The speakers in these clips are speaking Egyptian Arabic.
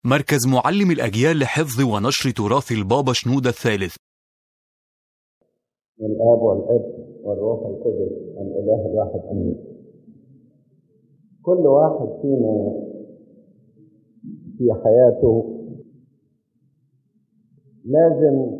مركز معلم الأجيال لحفظ ونشر تراث البابا شنودة الثالث الآب والابن والروح القدس الإله الواحد أمين كل واحد فينا في حياته لازم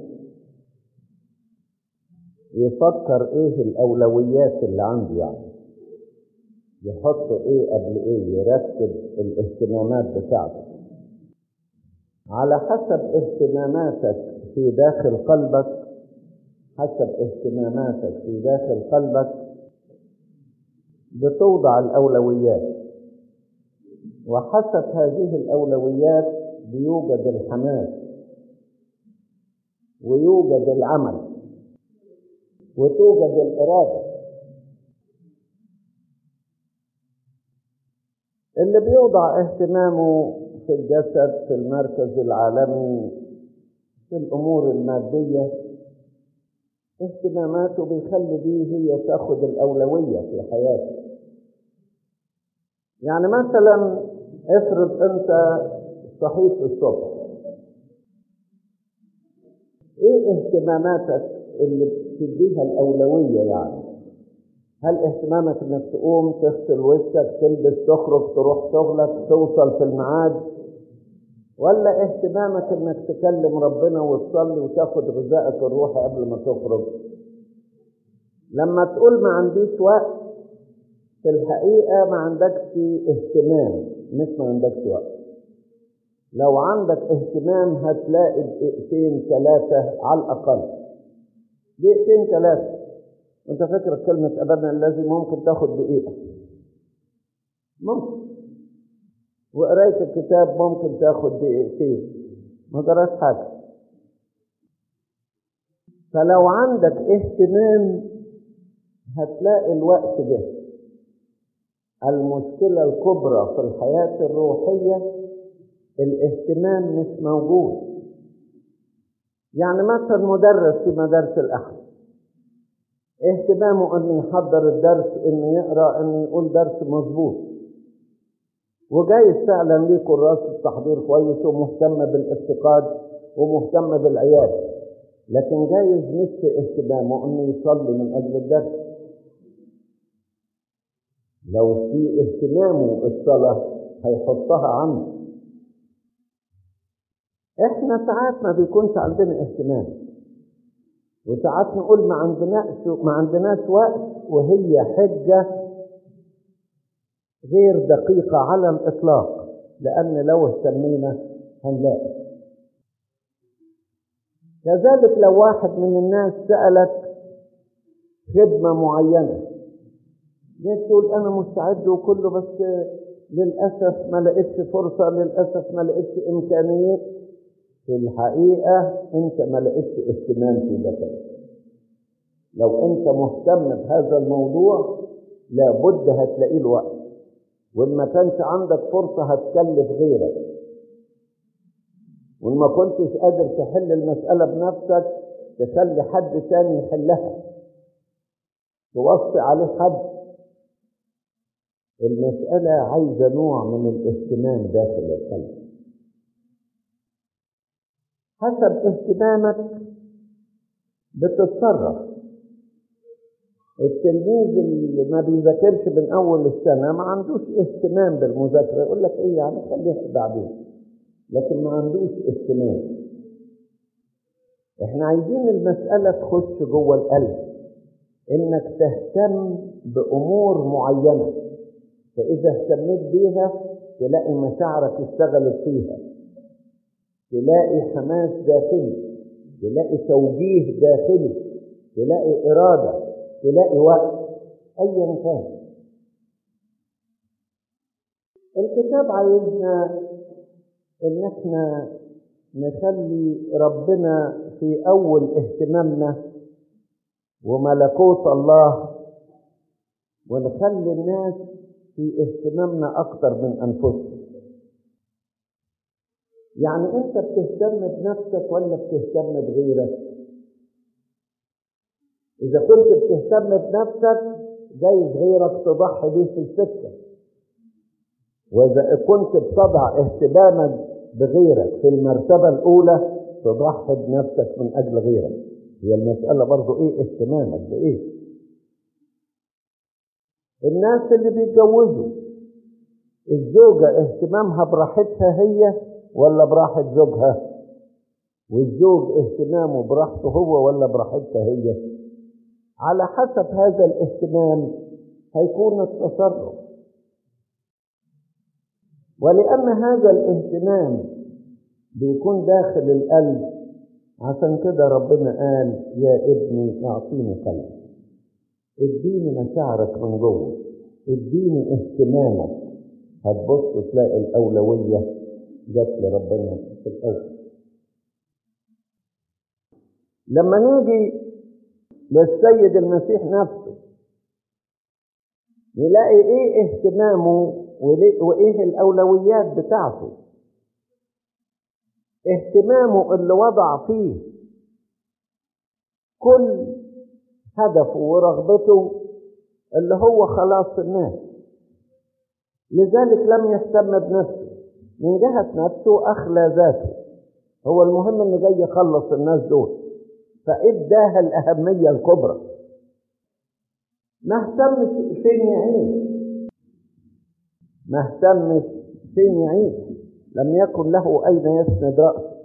يفكر ايه الاولويات اللي عنده يعني يحط ايه قبل ايه يرتب الاهتمامات بتاعته على حسب اهتماماتك في داخل قلبك حسب اهتماماتك في داخل قلبك بتوضع الاولويات وحسب هذه الاولويات بيوجد الحماس ويوجد العمل وتوجد الإرادة اللي بيوضع اهتمامه في الجسد في المركز العالمي في الأمور المادية اهتماماته بيخلي دي هي تاخد الأولوية في حياته يعني مثلا افرض انت صحيت الصبح ايه اهتماماتك اللي بتديها الأولوية يعني هل اهتمامك انك تقوم تغسل وشك تلبس تخرج تروح شغلك توصل في الميعاد ولا اهتمامك انك تكلم ربنا وتصلي وتاخد غذائك الروحي قبل ما تخرج لما تقول ما عنديش وقت في الحقيقة ما عندكش اهتمام مش ما عندكش وقت لو عندك اهتمام هتلاقي دقيقتين ثلاثة على الأقل دقيقتين ثلاثة وانت فاكر كلمة أبانا الذي ممكن تاخد دقيقة ممكن وقراية الكتاب ممكن تاخد دقيقتين ما جراش حاجة فلو عندك اهتمام هتلاقي الوقت ده المشكلة الكبرى في الحياة الروحية الاهتمام مش موجود يعني مثلا مدرس في مدارس الأحد اهتمامه انه يحضر الدرس انه يقرا انه يقول درس مظبوط وجايز فعلا ليه كراس التحضير كويس ومهتم بالافتقاد ومهتم بالعيال لكن جايز مش في اهتمامه انه يصلي من اجل الدرس لو في اهتمامه الصلاه هيحطها عنده احنا ساعات ما بيكونش عندنا اهتمام وساعات نقول ما عندناش ما عندناش وقت وهي حجة غير دقيقة على الإطلاق لأن لو اهتمينا هنلاقي كذلك لو واحد من الناس سألك خدمة معينة ليش تقول أنا مستعد وكله بس للأسف ما لقيتش فرصة للأسف ما لقيتش إمكانيات في الحقيقة أنت ما لقيتش اهتمام في ذاتك لو أنت مهتم بهذا الموضوع لابد هتلاقيه الوقت وإن ما كانش عندك فرصة هتكلف غيرك وإن ما كنتش قادر تحل المسألة بنفسك تخلي حد تاني يحلها توصي عليه حد المسألة عايزة نوع من الاهتمام داخل القلب حسب اهتمامك بتتصرف التلميذ اللي ما بيذاكرش من اول السنه ما عندوش اهتمام بالمذاكره يقول لك ايه يعني خليها بعدين لكن ما عندوش اهتمام احنا عايزين المساله تخش جوه القلب انك تهتم بامور معينه فاذا اهتميت بيها تلاقي مشاعرك اشتغلت فيها تلاقي حماس داخلي تلاقي توجيه داخلي تلاقي إرادة تلاقي وقت أيا كان الكتاب عايزنا إن احنا نخلي ربنا في أول اهتمامنا وملكوت الله ونخلي الناس في اهتمامنا أكتر من أنفسهم يعني انت بتهتم بنفسك ولا بتهتم بغيرك اذا كنت بتهتم بنفسك جايز غيرك تضحي بيه في السكه واذا كنت بتضع اهتمامك بغيرك في المرتبة الأولى تضحي بنفسك من أجل غيرك هي المسألة برضو إيه اهتمامك بإيه الناس اللي بيتجوزوا الزوجة اهتمامها براحتها هي ولا براحة زوجها والزوج اهتمامه براحته هو ولا براحتها هي على حسب هذا الاهتمام هيكون التصرف ولأن هذا الاهتمام بيكون داخل القلب عشان كده ربنا قال يا ابني اعطيني قلبك اديني مشاعرك من جوه اديني اهتمامك هتبص تلاقي الأولوية جت لربنا في الأول لما نيجي للسيد المسيح نفسه نلاقي ايه اهتمامه وايه الاولويات بتاعته اهتمامه اللي وضع فيه كل هدفه ورغبته اللي هو خلاص الناس لذلك لم يهتم بنفسه من جهة نفسه أخلى ذاته هو المهم إنه جاي يخلص الناس دول فإداها الأهمية الكبرى ما اهتمش فين يعيش ما اهتمش فين يعيش لم يكن له أين يسند رأسه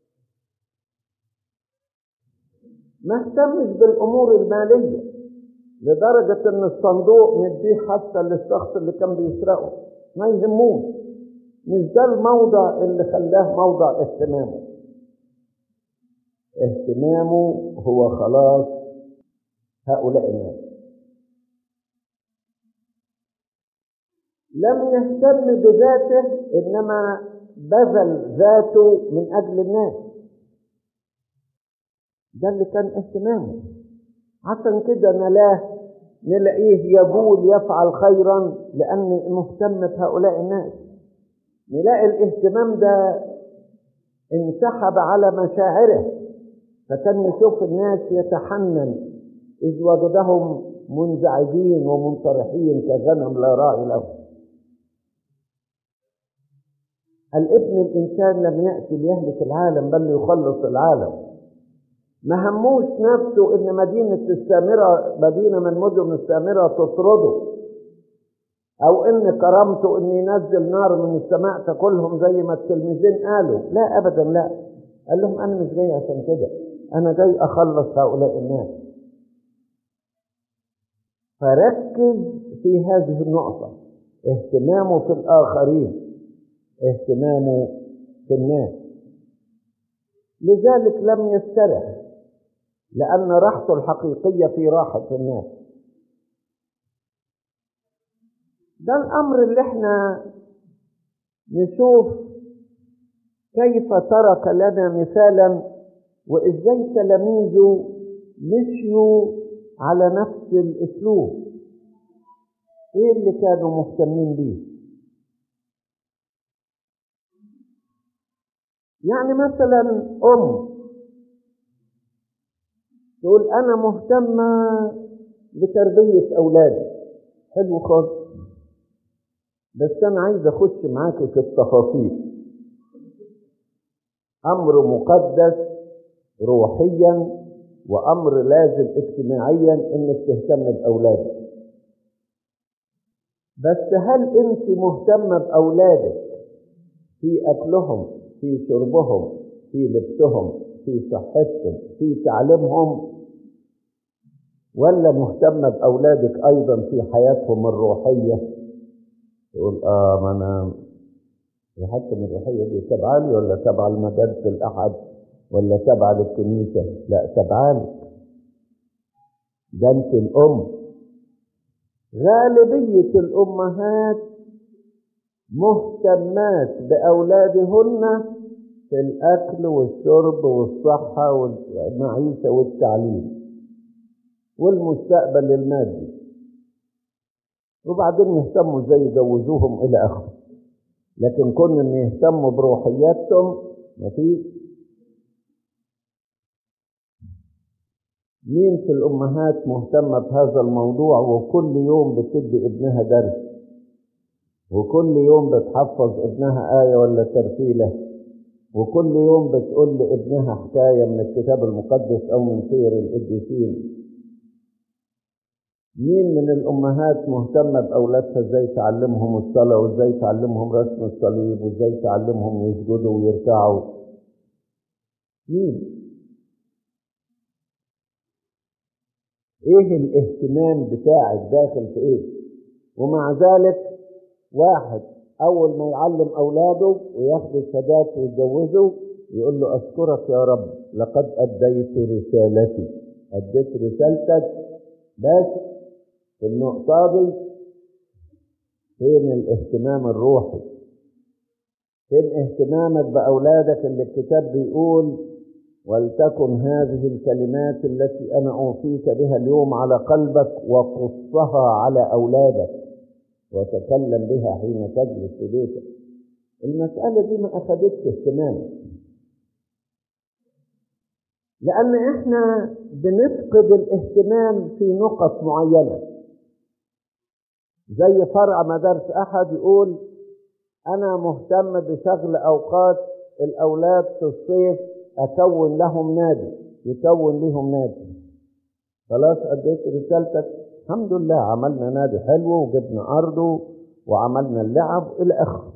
ما اهتمش بالأمور المالية لدرجة إن الصندوق مديه حتى للشخص اللي كان بيسرقه ما يهموش مش ده الموضع اللي خلاه موضع اهتمامه اهتمامه هو خلاص هؤلاء الناس لم يهتم بذاته انما بذل ذاته من اجل الناس ده اللي كان اهتمامه عشان كده نلاه نلاقيه يقول يفعل خيرا لان مهتم بهؤلاء الناس نلاقي الاهتمام ده انسحب على مشاعره فكان يشوف الناس يتحنن إذ وجدهم منزعجين ومنطرحين كغنم لا راعي له الابن الإنسان لم يأتي ليهلك العالم بل ليخلص العالم ما هموش نفسه إن مدينة السامرة مدينة من مدن السامرة تطرده أو إن كرامته إن ينزل نار من السماء تاكلهم زي ما التلميذين قالوا لا أبدا لا قال لهم أنا مش جاي عشان كده أنا جاي أخلص هؤلاء الناس فركز في هذه النقطة اهتمامه في الآخرين اهتمامه في الناس لذلك لم يسترح لأن راحته الحقيقية في راحة الناس ده الأمر اللي احنا نشوف كيف ترك لنا مثالا وازاي تلاميذه مشيوا على نفس الاسلوب ايه اللي كانوا مهتمين بيه يعني مثلا ام تقول انا مهتمه بتربيه اولادي حلو خالص بس انا عايز اخش معاك في التفاصيل امر مقدس روحيا وامر لازم اجتماعيا انك تهتم باولادك بس هل انت مهتمه باولادك في اكلهم في شربهم في لبسهم في صحتهم في تعليمهم ولا مهتمه باولادك ايضا في حياتهم الروحيه تقول اه ما انا حتى من الروحيه دي تبع لي ولا تبع المدارس الاحد ولا تبع للكنيسة لا تبع لك ده انت الأم غالبية الأمهات مهتمات بأولادهن في الأكل والشرب والصحة والمعيشة والتعليم والمستقبل المادي وبعدين يهتموا ازاي يجوزوهم إلى آخره لكن كون ان يهتموا بروحياتهم مفيش مين في الأمهات مهتمة بهذا الموضوع وكل يوم بتدي ابنها درس وكل يوم بتحفظ ابنها آية ولا ترتيلة وكل يوم بتقول لابنها حكاية من الكتاب المقدس أو من سير القديسين مين من الأمهات مهتمة بأولادها إزاي تعلمهم الصلاة وإزاي تعلمهم رسم الصليب وإزاي تعلمهم يسجدوا ويركعوا مين إيه الاهتمام بتاعك داخل في إيه ومع ذلك واحد أول ما يعلم أولاده وياخدوا السادات ويتجوزوا يقول له أشكرك يا رب لقد أديت رسالتي أديت رسالتك بس في النقطة دي فين الاهتمام الروحي فين اهتمامك بأولادك اللي الكتاب بيقول ولتكن هذه الكلمات التي أنا أوصيك بها اليوم على قلبك وقصها على أولادك وتكلم بها حين تجلس في بيتك المسألة دي ما أخذتش اهتمام لأن إحنا بنفقد الاهتمام في نقط معينة زي فرع مدارس أحد يقول أنا مهتم بشغل أوقات الأولاد في الصيف أكون لهم نادي يكون لهم نادي خلاص أديت رسالتك الحمد لله عملنا نادي حلو وجبنا أرضه وعملنا اللعب إلى آخره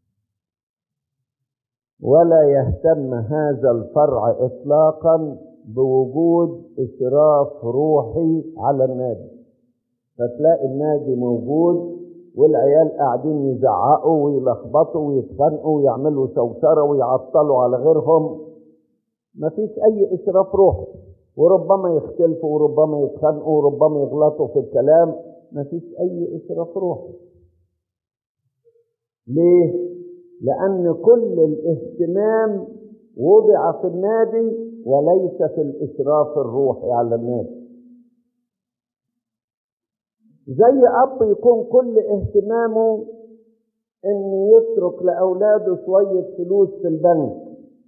ولا يهتم هذا الفرع إطلاقا بوجود إشراف روحي على النادي فتلاقي النادي موجود والعيال قاعدين يزعقوا ويلخبطوا ويتخانقوا ويعملوا شوشرة ويعطلوا على غيرهم مفيش أي إشراف روحي وربما يختلفوا وربما يتخانقوا وربما يغلطوا في الكلام مفيش أي إشراف روحي ليه؟ لأن كل الاهتمام وضع في النادي وليس في الإشراف الروحي على النادي زي أب يكون كل اهتمامه إن يترك لأولاده شوية فلوس في البنك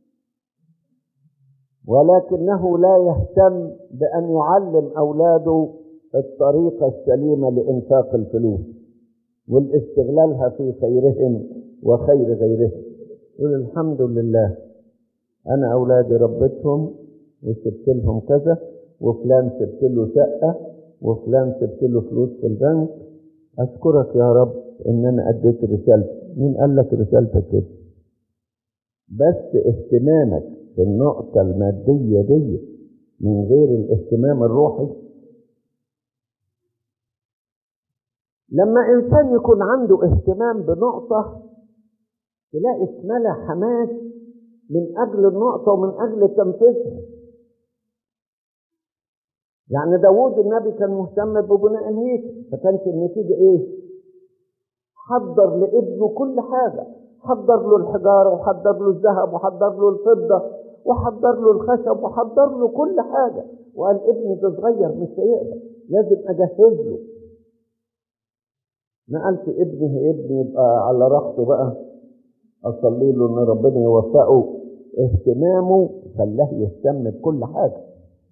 ولكنه لا يهتم بأن يعلم أولاده الطريقة السليمة لإنفاق الفلوس والاستغلالها في خيرهم وخير غيرهم يقول الحمد لله أنا أولادي ربيتهم وسبت لهم كذا وفلان سبت له شقة وفلان سبت له فلوس في البنك أشكرك يا رب إن أنا أديت رسالتي مين قال لك رسالتك كده بس اهتمامك في النقطة المادية دي من غير الاهتمام الروحي لما إنسان يكون عنده اهتمام بنقطة تلاقي اتملى حماس من أجل النقطة ومن أجل تنفيذها يعني داوود النبي كان مهتم ببناء الهيكل فكانت النتيجة إيه؟ حضر لابنه كل حاجة حضر له الحجارة وحضر له الذهب وحضر له الفضة وحضر له الخشب وحضر له كل حاجة وقال ابني ده صغير مش هيقدر لازم أجهز له نقلت ابني هي ابني يبقى على راحته بقى أصلي له إن ربنا يوفقه اهتمامه خلاه يهتم بكل حاجة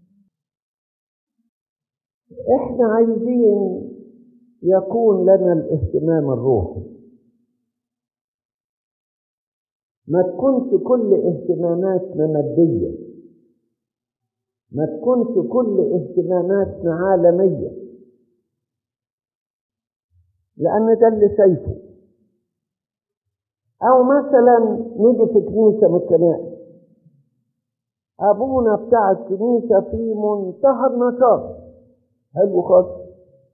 احنا عايزين يكون لنا الاهتمام الروحي ما تكونش كل اهتماماتنا مادية ما تكونش كل اهتماماتنا عالمية لأن ده اللي شايفه أو مثلا نيجي في كنيسة من الكنائس أبونا بتاع الكنيسة في منتهى النشاط حلو خالص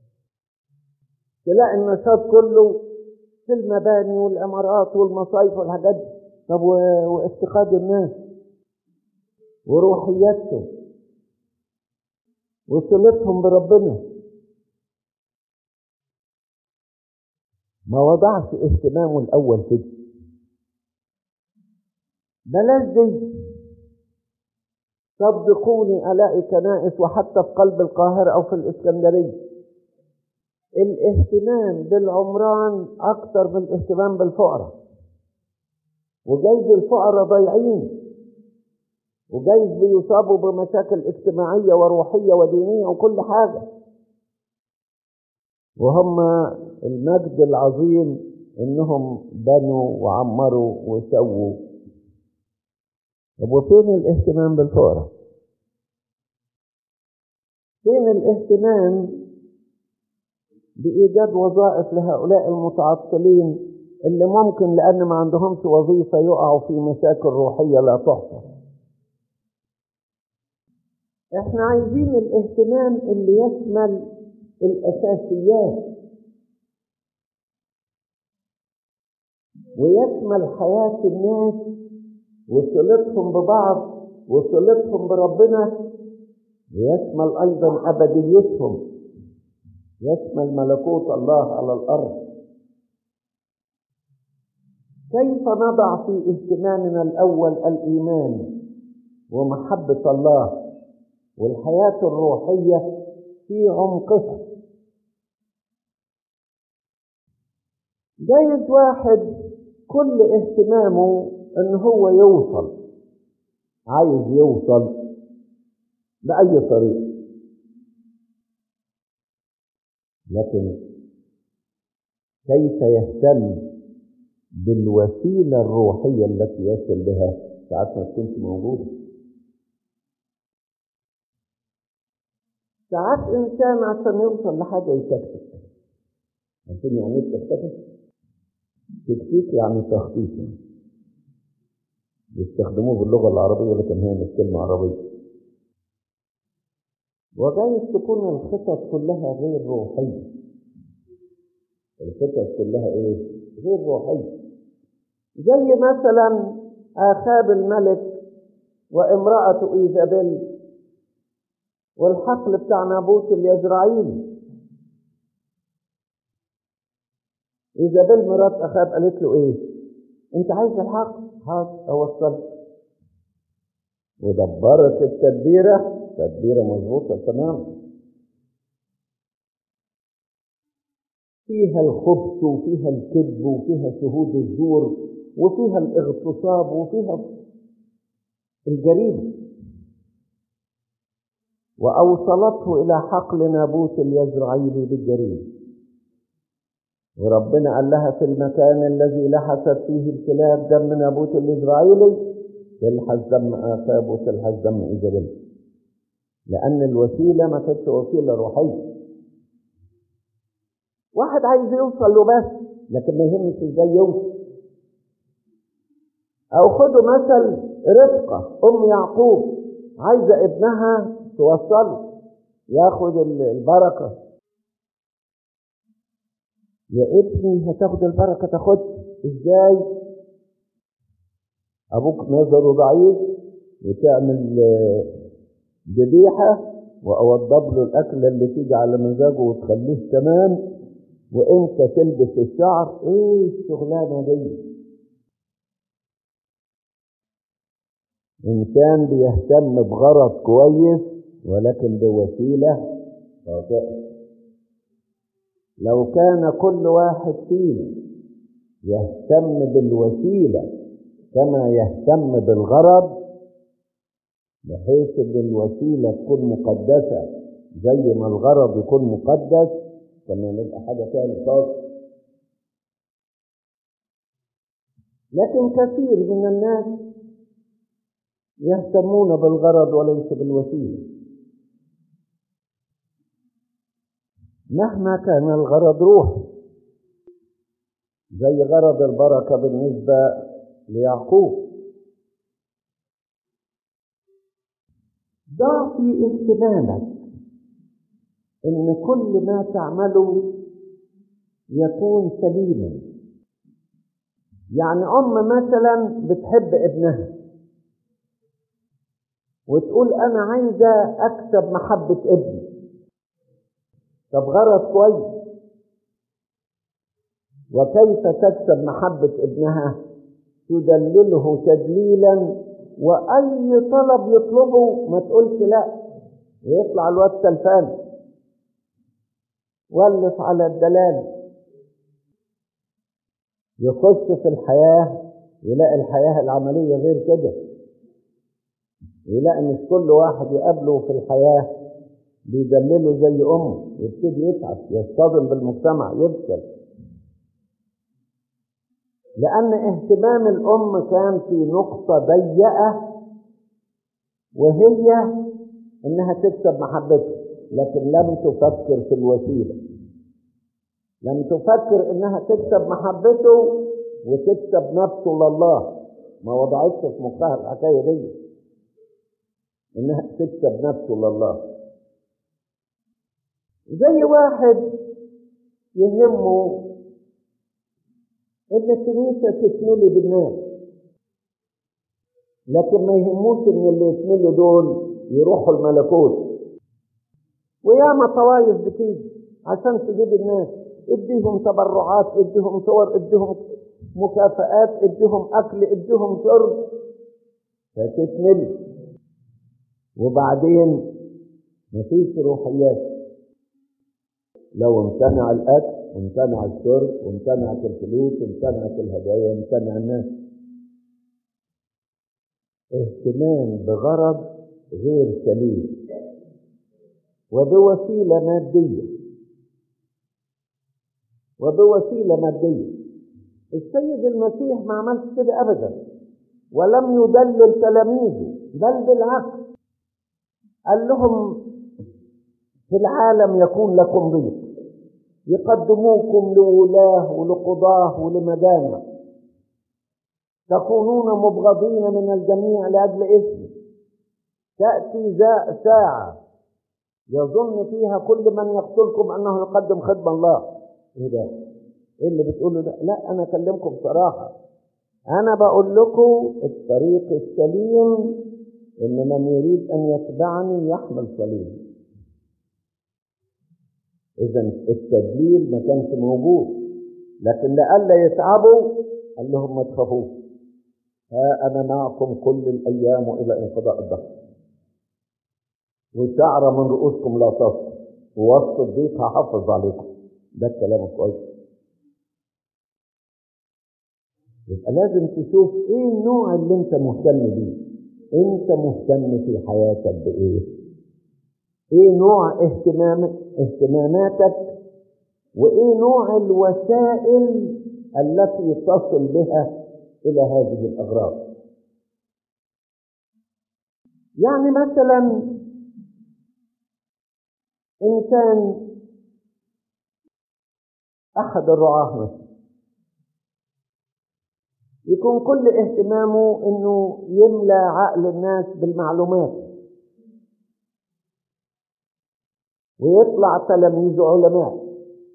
تلاقي النشاط كله في المباني والإمارات والمصايف والحاجات دي طب وافتقاد الناس وروحياتهم وصلتهم بربنا ما وضعش اهتمامه الأول كده بلاش دي صدقوني ألاقي كنائس وحتى في قلب القاهرة أو في الإسكندرية الاهتمام بالعمران أكثر من الاهتمام بالفقراء وجايز الفقراء ضايعين وجايز بيصابوا بمشاكل اجتماعية وروحية ودينية وكل حاجة وهم المجد العظيم انهم بنوا وعمروا وسووا طب وفين الاهتمام بالفقراء فين الاهتمام بإيجاد وظائف لهؤلاء المتعطلين اللي ممكن لأن ما عندهمش وظيفة يقعوا في مشاكل روحية لا تحصى احنا عايزين الاهتمام اللي يشمل الأساسيات ويشمل حياة الناس وصلتهم ببعض وصلتهم بربنا ويشمل أيضا أبديتهم يشمل ملكوت الله على الأرض كيف نضع في اهتمامنا الأول الإيمان ومحبة الله والحياة الروحية في عمقها جايز واحد كل اهتمامه ان هو يوصل عايز يوصل بأي طريقة لكن كيف يهتم بالوسيلة الروحية التي يصل بها ساعات ما تكونش موجودة ساعات إنسان عشان يوصل لحاجة يتكتك عارفين يعني إيه التكتك؟ تكتيك يعني تخطيط يستخدموه باللغة العربية لكن هي مش كلمة عربية وجايز تكون الخطط كلها غير روحية الخطط كلها ايه؟ غير روحية زي مثلا آخاب الملك وامرأة إيزابيل والحقل بتاع نابوت اليزرعيلي إيزابيل مرات أخاب قالت له إيه؟ أنت عايز الحق؟ حاضر أوصلك ودبرت التدبيرة تدبيرة مظبوطة تمام فيها الخبث وفيها الكذب وفيها شهود الزور وفيها الاغتصاب وفيها الجريمة وأوصلته إلى حقل نابوت اليزرعيلي بالجريمة وربنا قال لها في المكان الذي لحست فيه الكلاب دم نابوت الإسرائيلي تلحس دم آخاب وتلحس دم إيزابيل لأن الوسيلة ما كانتش وسيلة روحية واحد عايز يوصل له بس لكن ما يهمش ازاي يوصل أو خدوا مثل رفقة أم يعقوب عايزة ابنها توصله ياخد البركة يا ابني هتاخد البركة تاخد ازاي ابوك نظره ضعيف وتعمل ذبيحة واوضب له الاكلة اللي تيجي على مزاجه وتخليه تمام وانت تلبس الشعر ايه الشغلانة دي انسان بيهتم بغرض كويس ولكن بوسيلة خاطئة لو كان كل واحد فينا يهتم بالوسيلة كما يهتم بالغرض بحيث ان الوسيلة تكون مقدسة زي ما الغرض يكون مقدس كنا نبقى حاجة تاني خالص لكن كثير من الناس يهتمون بالغرض وليس بالوسيله مهما كان الغرض روحي زي غرض البركة بالنسبة ليعقوب ضع في اهتمامك ان كل ما تعمله يكون سليما يعني ام مثلا بتحب ابنها وتقول انا عايزه اكسب محبه ابني طب غرض كويس وكيف تكسب محبة ابنها تدلله تدليلا وأي طلب يطلبه ما تقولش لا ويطلع الواد تلفان ولف على الدلال يخش في الحياة يلاقي الحياة العملية غير كده يلاقي مش كل واحد يقابله في الحياة بيدلله زي امه يبتدي يتعب يصطدم بالمجتمع يفشل لان اهتمام الام كان في نقطه ضيقه وهي انها تكسب محبته لكن لم تفكر في الوسيله لم تفكر انها تكسب محبته وتكسب نفسه لله ما وضعتش في مخها الحكايه دي انها تكسب نفسه لله زي واحد يهمه ان الكنيسه تتملي بالناس لكن ما يهموش ان اللي يتملوا دول يروحوا الملكوت وياما طوائف بتيجي عشان تجيب الناس اديهم تبرعات اديهم صور اديهم مكافآت اديهم اكل اديهم شرب فتتملي وبعدين مفيش روحيات لو امتنع الاكل وامتنع الشرب وامتنعت الفلوس وامتنعت الهدايا وامتنع الناس اهتمام بغرض غير سليم وبوسيله ماديه وبوسيله ماديه السيد المسيح ما عملش كده ابدا ولم يدلل تلاميذه بل بالعكس قال لهم في العالم يكون لكم ضيق يقدموكم لولاه ولقضاه ولمجامع تكونون مبغضين من الجميع لأجل اسمي تأتي ساعة يظن فيها كل من يقتلكم أنه يقدم خدمة الله إيه ده؟ إيه اللي بتقوله ده؟ لا أنا أكلمكم بصراحة أنا بقول لكم الطريق السليم إن من يريد أن يتبعني يحمل صليبي إذا التدليل ما كانش موجود لكن لئلا يتعبوا قال لهم ما تخافوش ها أنا معكم كل الأيام إلى انقضاء الدهر وشعر من رؤوسكم لا تصل ووسط الضيق هحافظ عليكم ده الكلام الكويس يبقى لازم تشوف ايه النوع اللي انت مهتم بيه انت مهتم في حياتك بايه ايه نوع اهتمام اهتماماتك وايه نوع الوسائل التي تصل بها الى هذه الاغراض يعني مثلا انسان احد الرعاه مثلا يكون كل اهتمامه انه يملى عقل الناس بالمعلومات ويطلع تلاميذ علماء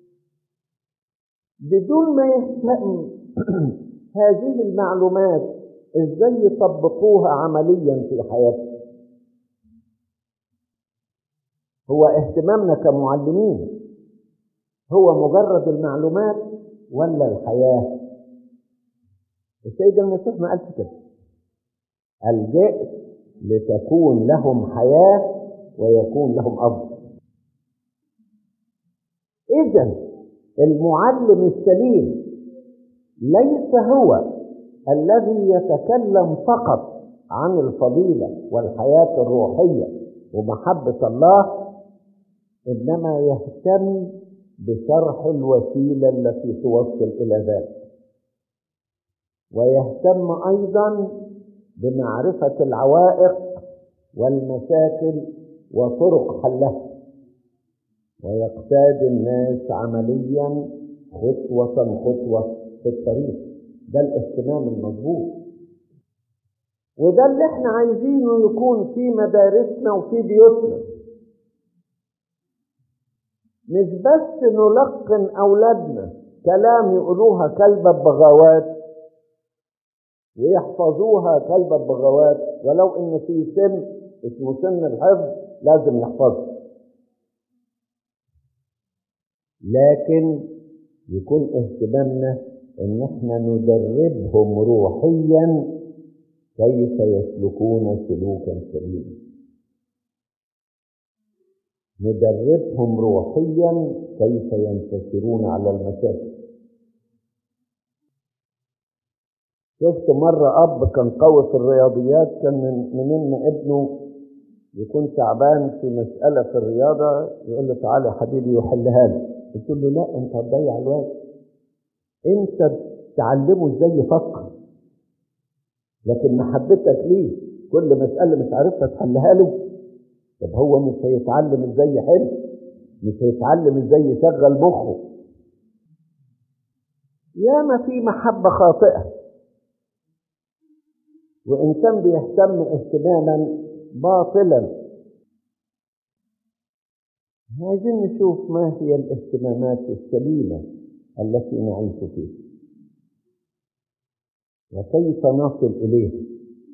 بدون ما يهتم هذه المعلومات ازاي يطبقوها عمليا في حياتهم هو اهتمامنا كمعلمين هو مجرد المعلومات ولا الحياه السيد المسيح ما قالش كده قال جئت لتكون لهم حياة ويكون لهم أفضل إذا المعلم السليم ليس هو الذي يتكلم فقط عن الفضيلة والحياة الروحية ومحبة الله إنما يهتم بشرح الوسيلة التي توصل إلى ذلك ويهتم ايضا بمعرفه العوائق والمشاكل وطرق حلها ويقتاد الناس عمليا خطوه خطوه في الطريق ده الاهتمام المظبوط وده اللي احنا عايزينه يكون في مدارسنا وفي بيوتنا مش بس نلقن اولادنا كلام يقولوها كلبة بغوات ويحفظوها كلب البغوات ولو ان في سن اسمه سن الحفظ لازم يحفظه لكن يكون اهتمامنا ان احنا ندربهم روحيا كيف يسلكون سلوكا سليما ندربهم روحيا كيف ينتصرون على المشاكل شفت مرة أب كان قوي في الرياضيات كان من منين ما ابنه يكون تعبان في مسألة في الرياضة يقول له تعالى يا حبيبي وحلها لي قلت له لا أنت هتضيع الوقت أنت تعلمه إزاي يفكر لكن محبتك ليه كل مسألة مش عارفها تحلها له طب هو مش هيتعلم ازاي يحل مش هيتعلم ازاي يشغل مخه ياما في محبة خاطئة وإنسان بيهتم اهتماما باطلا عايزين نشوف ما هي الاهتمامات السليمة التي نعيش فيها وكيف نصل إليه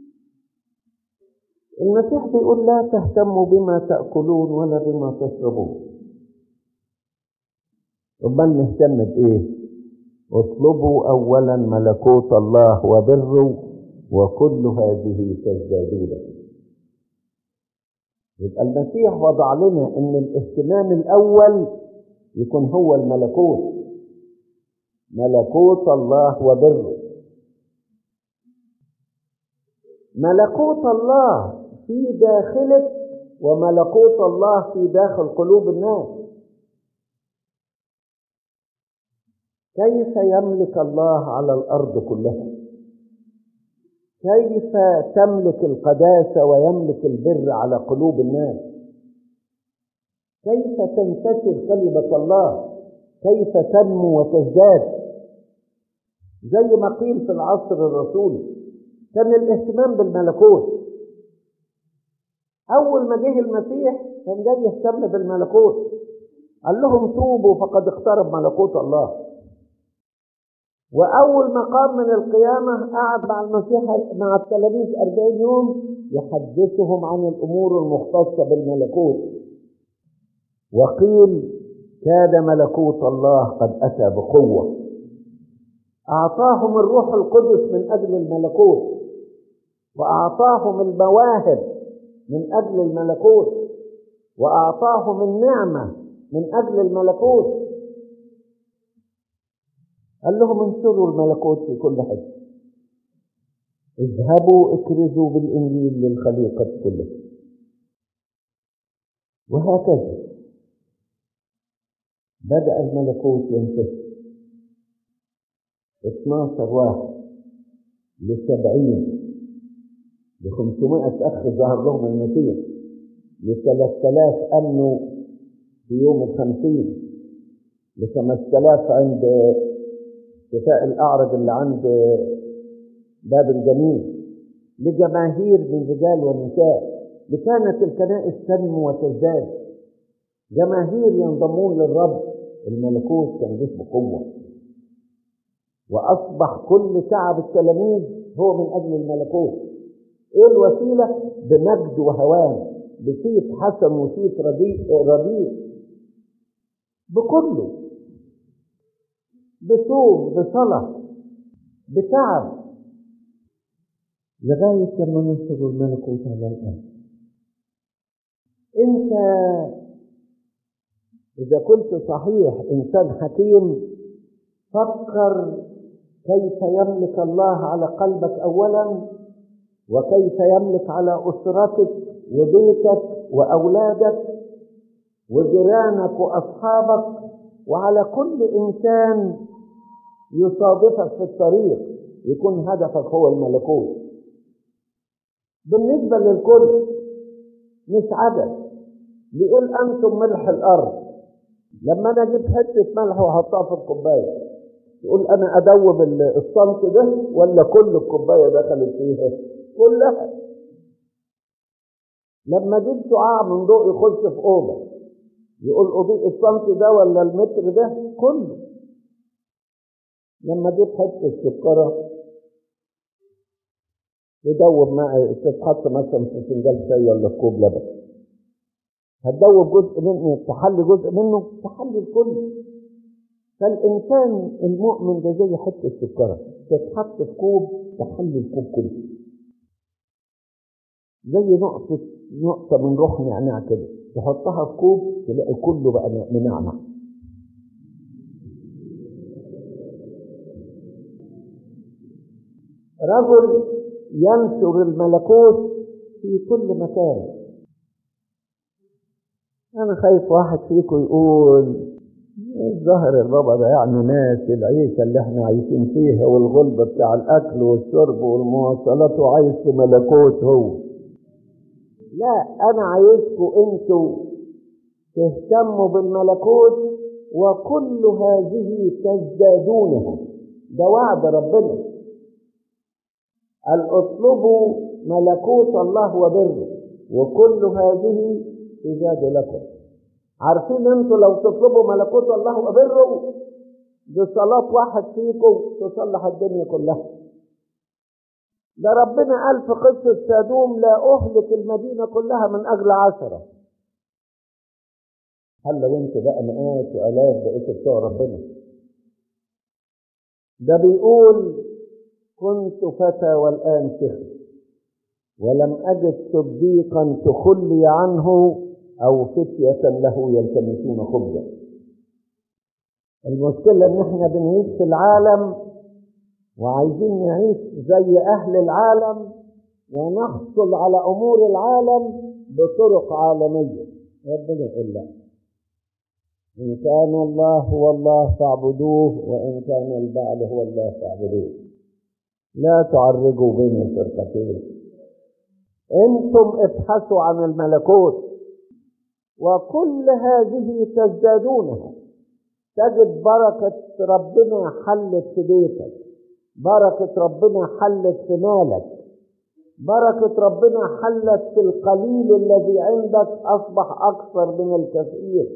المسيح بيقول لا تهتموا بما تأكلون ولا بما تشربون امال نهتم بإيه اطلبوا أولا ملكوت الله وبره وكل هذه تزداد لكم يبقى المسيح وضع لنا ان الاهتمام الاول يكون هو الملكوت ملكوت الله وبره ملكوت الله في داخلك وملكوت الله في داخل قلوب الناس كيف يملك الله على الارض كلها كيف تملك القداسه ويملك البر على قلوب الناس كيف تنتشر كلمه الله كيف تنمو وتزداد زي ما قيل في العصر الرسولي كان الاهتمام بالملكوت اول ما جه المسيح كان جاي يهتم بالملكوت قال لهم توبوا فقد اقترب ملكوت الله وأول ما قام من القيامة قعد مع المسيح مع التلاميذ أربعين يوم يحدثهم عن الأمور المختصة بالملكوت وقيل كاد ملكوت الله قد أتى بقوة أعطاهم الروح القدس من أجل الملكوت وأعطاهم المواهب من أجل الملكوت وأعطاهم النعمة من أجل الملكوت قال لهم انشروا الملكوت في كل حته اذهبوا اكرزوا بالانجيل للخليقه كلها وهكذا بدا الملكوت ينتشر 12 واحد لسبعين لخمسمائة أخ ظهر لهم المسيح لثلاث آلاف أمنوا في يوم الخمسين لخمس آلاف عند شفاء الأعرج اللي عند باب الجميل لجماهير من رجال ونساء لكانت الكنائس تنمو وتزداد جماهير ينضمون للرب الملكوت كان جه بقوة وأصبح كل تعب التلاميذ هو من أجل الملكوت إيه الوسيلة؟ بمجد وهوان بصيت حسن وصيت رديء رديء بكله بصوم بصلاة بتعب لغاية لما ننشر الملكوت على الأرض أنت إذا كنت صحيح إنسان حكيم فكر كيف يملك الله على قلبك أولا وكيف يملك على أسرتك وبيتك وأولادك وجيرانك وأصحابك وعلى كل إنسان يصادفك في الطريق يكون هدفك هو الملكوت بالنسبة للكل مش عدد بيقول أنتم ملح الأرض لما أنا أجيب حتة ملح وأحطها في الكوباية يقول أنا أدوب الصمت ده ولا كل الكوباية دخلت فيها كلها لما أجيب شعاع من ضوء يخش في أوضة يقول أضيء الصمت ده ولا المتر ده كله لما جيت حته سكره تدوب مع تتحط مثلا في فنجان شاي ولا في كوب لبن هتدوب جزء منه تحل جزء منه تحل الكل فالإنسان المؤمن ده زي حتة سكرة تتحط في كوب تحل الكوب كله زي نقطة نقطة من روح نعناع كده تحطها في كوب تلاقي كله بقى منعنع رجل ينشر الملكوت في كل مكان أنا خايف واحد فيكم يقول الظاهر البابا ده يعني ناس العيشة اللي احنا عايشين فيها والغلبة بتاع الأكل والشرب والمواصلات وعايش في ملكوت هو لا انا عايزكم انتوا تهتموا بالملكوت وكل هذه تزدادونها ده وعد ربنا قال اطلبوا ملكوت الله وبره وكل هذه تزاد لكم عارفين انتوا لو تطلبوا ملكوت الله وبره بصلاة واحد فيكم تصلح الدنيا كلها ده ربنا قال في قصة سادوم لا أهلك المدينة كلها من أجل عشرة هل لو انتوا بقى مئات وآلاف بقيتوا بتوع ربنا ده بيقول كنت فتى والآن شيخ ولم أجد صديقا تخلي عنه أو فتية له يلتمسون خبزا المشكلة إن إحنا بنعيش في العالم وعايزين نعيش زي أهل العالم ونحصل على أمور العالم بطرق عالمية ربنا يقول لا إن كان الله هو الله فاعبدوه وإن كان البعل هو الله فاعبدوه لا تعرجوا بين الفرقتين انتم ابحثوا عن الملكوت وكل هذه تزدادونها تجد بركة ربنا حلت في بيتك بركة ربنا حلت في مالك بركة ربنا حلت في القليل الذي عندك أصبح أكثر من الكثير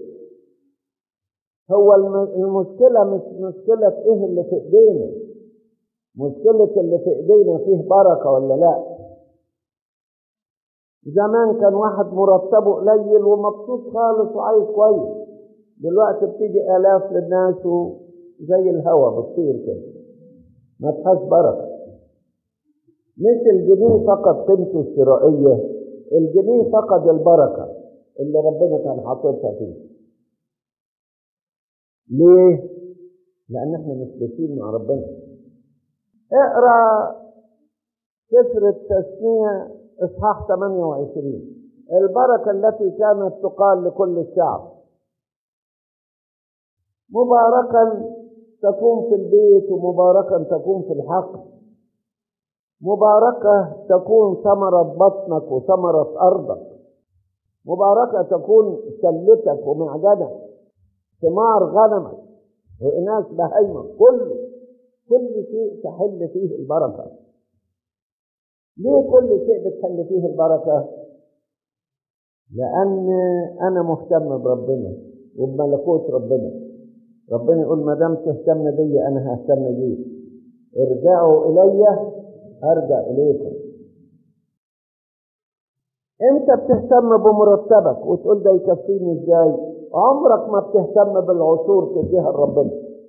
هو المشكلة مش مشكلة إيه اللي في إيدينا مشكلة اللي في إيدينا فيه بركة ولا لأ زمان كان واحد مرتبه قليل ومبسوط خالص وعايش كويس دلوقتي بتيجي آلاف للناس زي الهوا بتطير كده ما فيهاش بركة مش الجنيه فقد قيمته الشرائية الجنيه فقد البركة اللي ربنا كان حاططها فيه ليه؟ لأن احنا مش ماشيين مع ربنا اقرا سفر التثنية إصحاح 28 البركة التي كانت تقال لكل الشعب مباركا تكون في البيت ومباركا تكون في الحقل مباركة تكون ثمرة بطنك وثمرة أرضك مباركة تكون سلتك ومعدنك ثمار غنمك وإناث بهيمك كله كل شيء تحل فيه البركة ليه كل شيء بتحل فيه البركة لأن أنا مهتم بربنا وبملكوت ربنا ربنا يقول ما دام تهتم بي أنا ههتم بيك ارجعوا إلي أرجع إليكم أنت بتهتم بمرتبك وتقول ده يكفيني إزاي عمرك ما بتهتم بالعشور تديها لربنا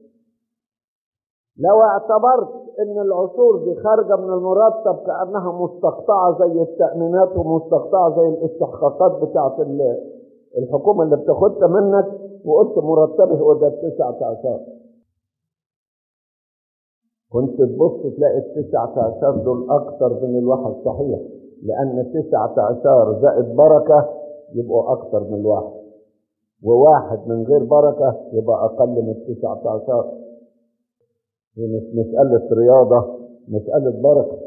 لو اعتبرت ان العشور دي خارجة من المرتب كأنها مستقطعة زي التأمينات ومستقطعة زي الاستحقاقات بتاعت الحكومة اللي بتاخدها منك وقلت مرتبه هو ده التسعة عشر كنت تبص تلاقي التسعة عشر دول أكتر من الواحد صحيح لأن التسعة عشر زائد بركة يبقوا أكتر من الواحد وواحد من غير بركة يبقى أقل من التسعة عشر هي مش مسألة رياضة مسألة بركة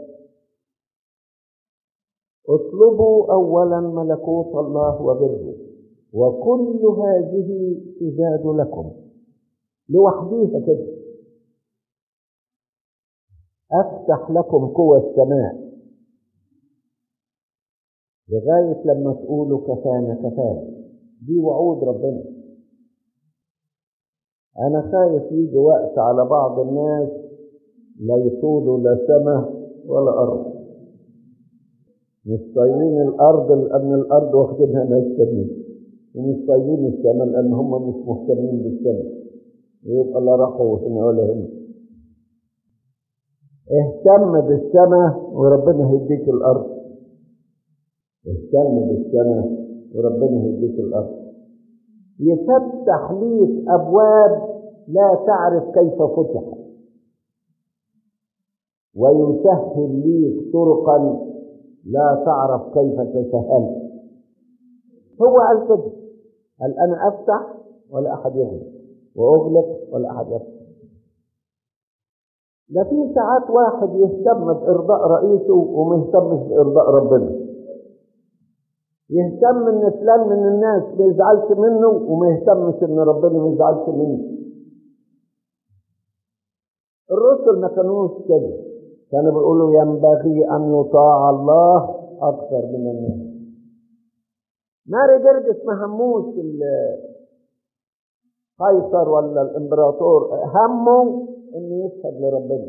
اطلبوا أولا ملكوت الله وبره وكل هذه تزاد لكم لوحديها كده أفتح لكم قوى السماء لغاية لما تقولوا كفانا كفانا دي وعود ربنا أنا خايف يجي وقت على بعض الناس لا يطولوا لا سماء ولا أرض مش طايلين الأرض لأن الأرض واخدينها ناس تانيين ومش طايلين السماء لأن هم مش مهتمين بالسماء ويبقى لا راحوا هنا ولا هنا اهتم بالسماء وربنا هيديك الأرض اهتم بالسماء وربنا هيديك الأرض يفتح ليك أبواب لا تعرف كيف فتحت ويسهل ليك طرقا لا تعرف كيف تسهل هو قال كده قال أنا أفتح ولا أحد يغلق وأغلق ولا أحد يفتح ده في ساعات واحد يهتم بإرضاء رئيسه وما يهتمش بإرضاء ربنا يهتم ان فلان من الناس ما يزعلش منه وما يهتمش ان ربنا ما يزعلش منه الرسل ما كانوش كده كانوا بيقولوا ينبغي ان يطاع الله اكثر من الناس ماري جرجس ما هموش قيصر ولا الامبراطور همه انه يشهد لربنا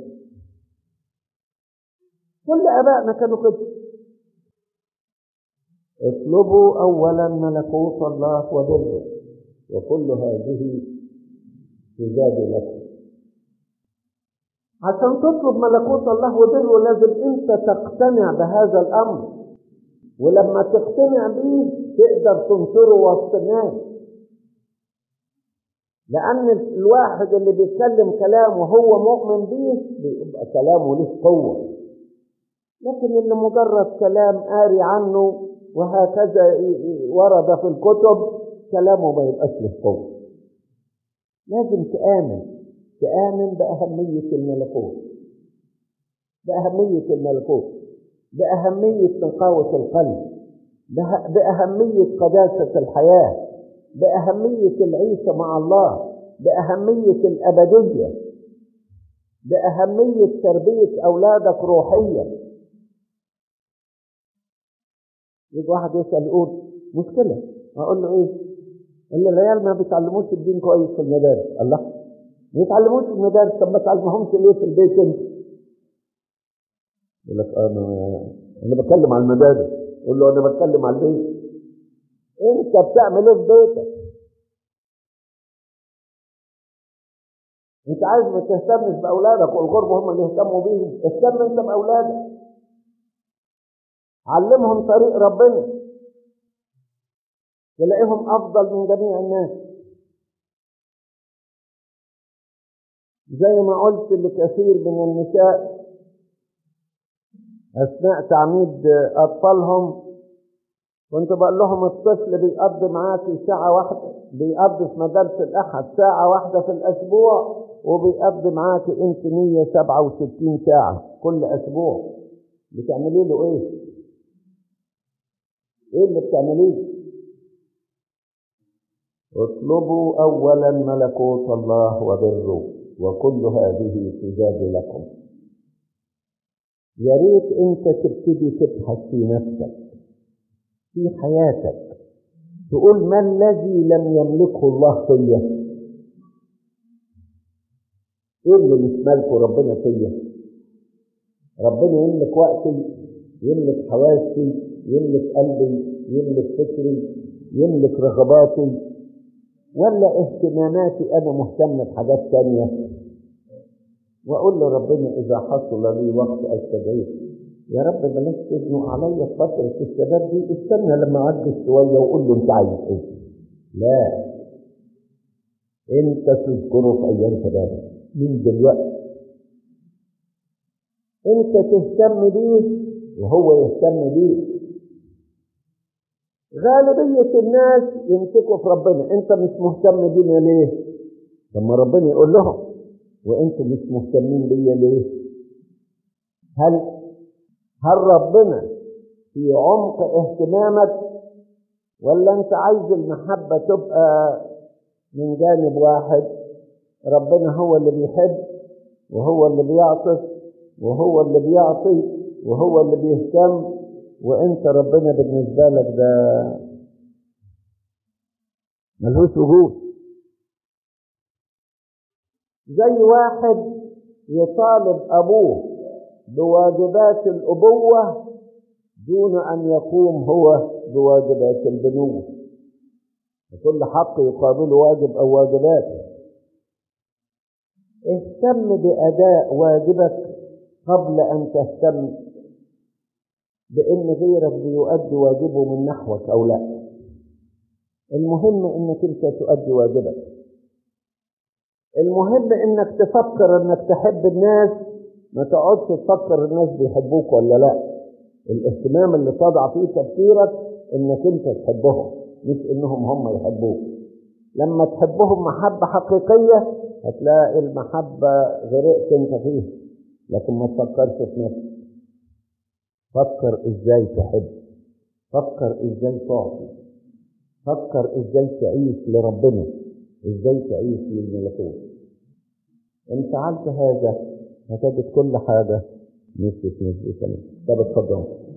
كل ابائنا كانوا كده اطلبوا اولا ملكوت الله وبره وكل هذه تزاد لكم عشان تطلب ملكوت الله وبره لازم انت تقتنع بهذا الامر ولما تقتنع به تقدر تنشره وسط الناس لان الواحد اللي بيتكلم كلام وهو مؤمن به بيبقى كلامه له قوه لكن اللي مجرد كلام قاري عنه وهكذا ورد في الكتب كلامه ما يبقاش له قوه لازم تآمن تآمن بأهمية الملكوت بأهمية الملكوت بأهمية نقاوة القلب بأهمية قداسة الحياة بأهمية العيشة مع الله بأهمية الأبدية بأهمية تربية أولادك روحيا يجي واحد يسأل يقول مشكلة أقول له إيه؟ يقول لي العيال ما بيتعلموش الدين كويس في المدارس الله ما يتعلموش في المدارس طب ما تعلمهمش ليه في البيت انت؟ يقول لك انا انا بتكلم على المدارس قول له انا بتكلم على البيت انت بتعمل ايه في بيتك؟ انت عايز ما تهتمش باولادك والغربة هم اللي يهتموا بيهم اهتم انت باولادك علمهم طريق ربنا تلاقيهم افضل من جميع الناس زي ما قلت لكثير من النساء اثناء تعميد اطفالهم كنت بقول لهم الطفل بيقضي معاكي ساعة واحدة بيقضي في مدارس الأحد ساعة واحدة في الأسبوع وبيقضي معاكي أنت 167 ساعة كل أسبوع بتعملي له إيه؟ إيه اللي بتعمليه؟ اطلبوا أولا ملكوت الله وبره وكل هذه تزاد لكم يا ريت انت تبتدي تبحث في نفسك في حياتك تقول ما الذي لم يملكه الله فيا ايه اللي مش مالكه ربنا فيا ربنا يملك وقتي يملك حواسي يملك قلبي يملك فكري يملك رغباتي ولا اهتماماتي انا مهتم بحاجات تانية واقول لربنا اذا حصل لي وقت استجيب يا رب بلاش تزنق عليا في فترة الشباب دي استنى لما اعجز شوية وقول لي انت عايز ايه لا انت تذكره في ايام شبابك من دلوقتي انت تهتم بيه وهو يهتم بيه غالبية الناس يمسكوا في ربنا انت مش مهتم بينا ليه لما ربنا يقول لهم وانتم مش مهتمين بيا ليه هل هل ربنا في عمق اهتمامك ولا انت عايز المحبة تبقى من جانب واحد ربنا هو اللي بيحب وهو اللي بيعطف وهو اللي بيعطي وهو اللي بيهتم وانت ربنا بالنسبة لك ده ملهوش وجود زي واحد يطالب ابوه بواجبات الابوة دون ان يقوم هو بواجبات البنوة وكل حق يقابله واجب او واجبات اهتم باداء واجبك قبل ان تهتم بان غيرك بيؤدي واجبه من نحوك او لا المهم انك انت تؤدي واجبك المهم انك تفكر انك تحب الناس ما تقعدش تفكر الناس بيحبوك ولا لا الاهتمام اللي تضع فيه تفكيرك انك انت تحبهم مش انهم هم يحبوك لما تحبهم محبة حقيقية هتلاقي المحبة غرقت انت فيها لكن ما تفكرش في نفسك فكر ازاي تحب فكر ازاي تعطي فكر ازاي تعيش لربنا ازاي تعيش للملكوت ان فعلت هذا هتجد كل حاجة مشيت مشيت طب اتفضل